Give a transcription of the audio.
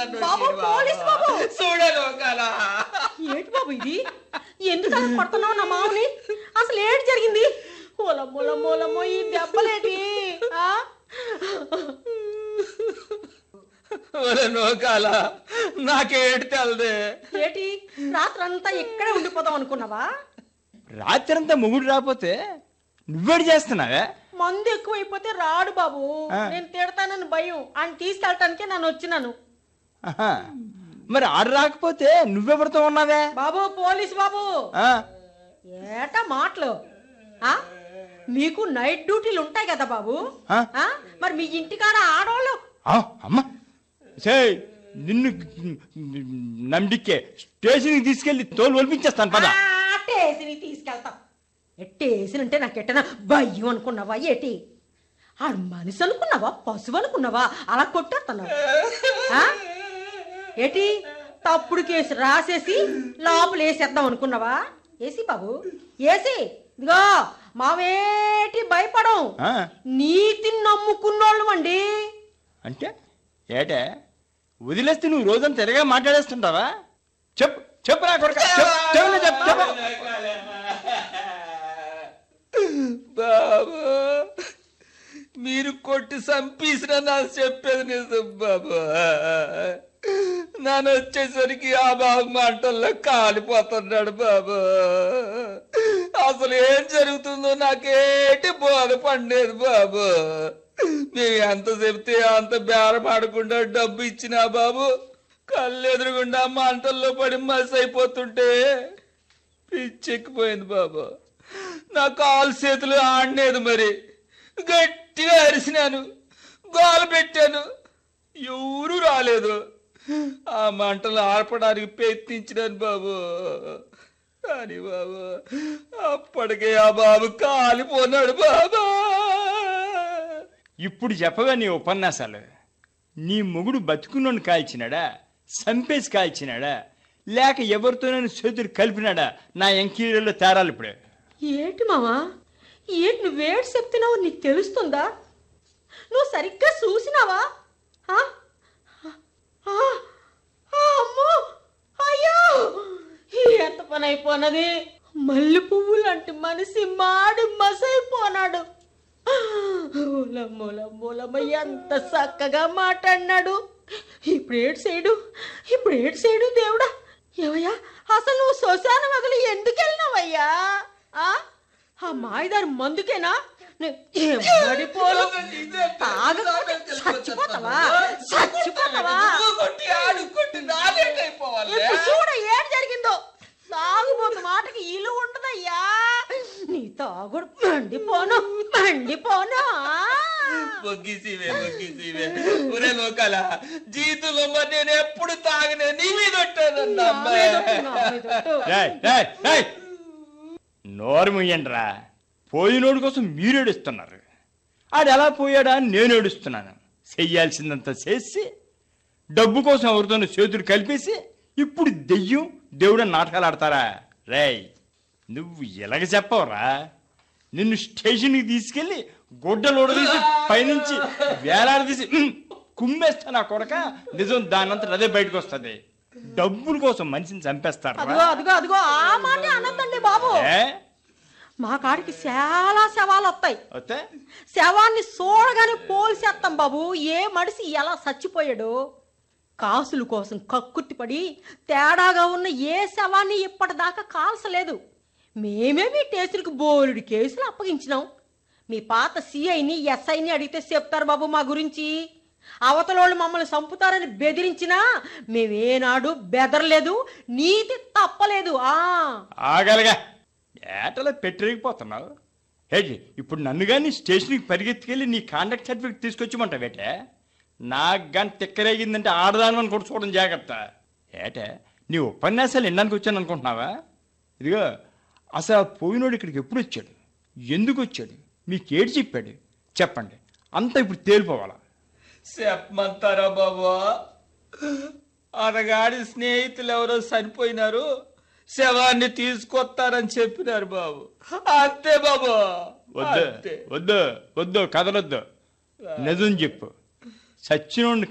నన్ను బాబు, వచ్చేయండి పోలీస్ బాబు. చూడను కదా ఏంటి బాబు ఇది ఎందుకు అలా కొడుతున్నావు నా మామని అసలు ఏంటి జరిగింది మూల మూలమో ఈ దెబ్బలేటి ఆ? ఒరే నోకాల నాకేటి తెలదే ఏటి రాత్రంతా ఇక్కడే ఉండిపోదాం అనుకున్నావా రాత్రంతా మొగుడు రాకపోతే నువ్వేడు చేస్తున్నావే మందు ఎక్కువైపోతే రాడు బాబు ఆ. నేను తిడతానని భయం అని తీసుకెళ్ళటానికే నేను వచ్చినాను ఆహా. మరి ఆడు రాకపోతే నువ్వెవరితో ఉన్నావే బాబు పోలీస్ బాబు ఆ? ఏటా మాటలు ఆ? మీకు నైట్ డ్యూటీలు ఉంటాయి కదా బాబు ఆ? ఆ? మరి మీ ఇంటికాడ ఆడవాళ్ళు ఆ, అమ్మా సే నిన్ను నండికే స్టేషన్కి తీసుకెళ్లి తోలు ఒలిపించేస్తాను పద ఆ, టేసిని తీసుకెళ్తాం టేసిని అంటే నాకు ఎట్టనా భయం అనుకున్నావా ఏటి ఆడు మనిషి అనుకున్నావా పశువు అనుకున్నావా అలా కొట్టేస్తున్నావు ఆ? ఏటి తప్పుడు కేసు రాసేసి లోపల వేసేద్దాం అనుకున్నావా ఏసి బాబు ఏసి ఇదిగో మావేటి భయపడం ఆ, నీతిని నమ్ముకున్నోళ్ళం అండి అంటే ఏటే వదిలేస్తే నువ్వు రోజంతా తిరగా మాట్లాడేస్తుంటావా చెప్పు చెప్పు నా కొడుక చెప్పు చెప్పు చెప్పు చెప్పు బాబు మీరు కొట్టి చంపేసిన నాకు చెప్పేది నిజం బాబు నన్ను వచ్చేసరికి ఆ బాబు మంటల్లో కాలిపోతున్నాడు బాబు అసలు ఏం జరుగుతుందో నాకేటి బోధ పండేది బాబు మేము ఎంత చెప్తే అంత బేరమాడకుండా డబ్బు ఇచ్చినా బాబు కళ్ళు ఎదురుగుండా మంటల్లో పడి మసి అయిపోతుంటే పిచ్చెక్కిపోయింది బాబు నా కాలు చేతులు ఆడలేదు మరి గట్టిగా అరిసినాను గోల పెట్టాను ఎవరు రాలేదు ఆ మంటలు ఆర్పడానికి ప్రయత్నించినాను బాబు కానీ బాబు అప్పటికే ఆ బాబు కాలిపోన్నాడు బాబా ఇప్పుడు చెప్పగా నీ ఉపన్యాసాలు నీ మొగుడు బతుకున్నోని కాల్చినాడా సంపేసి కాల్చినాడా లేక ఎవరితోనైనా చేతులు కలిపినాడా నా ఎంకీలలో తేరాలు ఇప్పుడే ఏంటి మావా ఏంటి నువ్వేటి చెప్తున్నావు నీకు తెలుస్తుందా నువ్వు సరిగ్గా చూసినావా ఆ? ఆ, ఆ, అమ్మో అయ్యో ఎంత పని అయిపోనది మల్లె పువ్వు లాంటి మనిషి మాడి మసైపోనాడు మూలమ్మ ఎంత చక్కగా మాట్లాడినాడు ఇప్పుడు ఏడు చేయడు ఇప్పుడు ఏడు చేయడు దేవుడా ఏమయ్యా అసలు నువ్వు శ్మశానం వదిలి ఎందుకు వెళ్ళినావయ్యా ఆ? ఆ మాయదారి మందుకేనా నే- ఏం పడిపోను తాగకపోతే చచ్చిపోతావా చచ్చిపోతావా కొట్టి ఆడు కొట్టి నాలేటైపోవాలి ఇప్పుడు చూడ ఏం జరిగిందో తాగుబోతు మాటకి ఇల్లు ఉండదయ్యా నీ తాగుడు మండిపోను మండిపోను ఆ. మొగ్గిసివే మొగ్గిసివే ఒరే లోకాల జీవితంలో మరి నేను ఎప్పుడు తాగనే నీ మీద ఉంటానన్నా నా మీదొట్టు, నా మీదొట్టు. రేయ్, రేయ్, రేయ్. నోరు ముయ్యండిరా పోయినోడు కోసం మీరు ఏడుస్తున్నారు ఆడు ఎలా పోయాడా అని నేను ఏడుస్తున్నాను చెయ్యాల్సిందంతా చేసి డబ్బు కోసం ఎవరితోనూ చేతులు కలిపేసి ఇప్పుడు దెయ్యం దేవుడు నాటకాలు ఆడతారా రేయ్ నువ్వు ఎలాగ చెప్పవరా నిన్ను స్టేషన్కి తీసుకెళ్ళి గుడ్డలు తీసి పైనుంచి వేలాడదీసి "ఉమ్, కుమ్మేస్తా నా కొడక నిజం దానంతా అదే బయటకు వస్తుంది డబ్బుల కోసం మనిషిని చంపేస్తారా అదిగో అదిగో అదిగో ఆ మాట అనొద్దండి బాబు ఏ మా కాడికి చాలా శవాలు వస్తాయి వస్తే శవాన్ని చూడగానే పోల్చేస్తాం బాబు ఏ మనిషి ఎలా చచ్చిపోయాడు కాసుల కోసం కక్కుర్తిపడి తేడాగా ఉన్న ఏ శవాన్ని ఇప్పటిదాకా కాల్చలేదు మేమే మీ టేసులకు బోలుడి కేసులు అప్పగించినాం మీ పాత సిఐని ఎస్ఐని అడిగితే చెప్తారు బాబు మా గురించి అవతలోళ్ళు మమ్మల్ని చంపుతారని బెదిరించినా మేమేనాడు బెదరలేదు నీతి తప్పలేదు ఆ ఆగలగా ఏటలో పెట్టిరిగిపోతున్నావు హేటి ఇప్పుడు నన్ను కానీ స్టేషన్కి పరిగెత్తుకెళ్ళి నీ కాంటాక్ట్ సర్టిఫికేట్ తీసుకొచ్చిమంటావేటే నాకు కానీ తిక్కరేగిందంటే ఆడదాని కూడా చూడడం జాగ్రత్త ఏటే నీ ఉపన్యాసాలు వినడానికి వచ్చాను అనుకుంటున్నావా ఇదిగో అసలు ఆ పోయినోడు ఇక్కడికి ఎప్పుడు వచ్చాడు ఎందుకు వచ్చాడు మీకేడు చెప్పాడు చెప్పండి అంతా ఇప్పుడు తేలిపోవాలా చెప్పమంటారా బాబు అతగాడి స్నేహితులు ఎవరో చనిపోయినారు శవాన్ని తీసుకొస్తారని చెప్పినారు బాబు అంతే బాబు వద్దు అంతే వద్దు వద్దు కదలొద్దు నిజం చెప్పు సచ్చినోడిని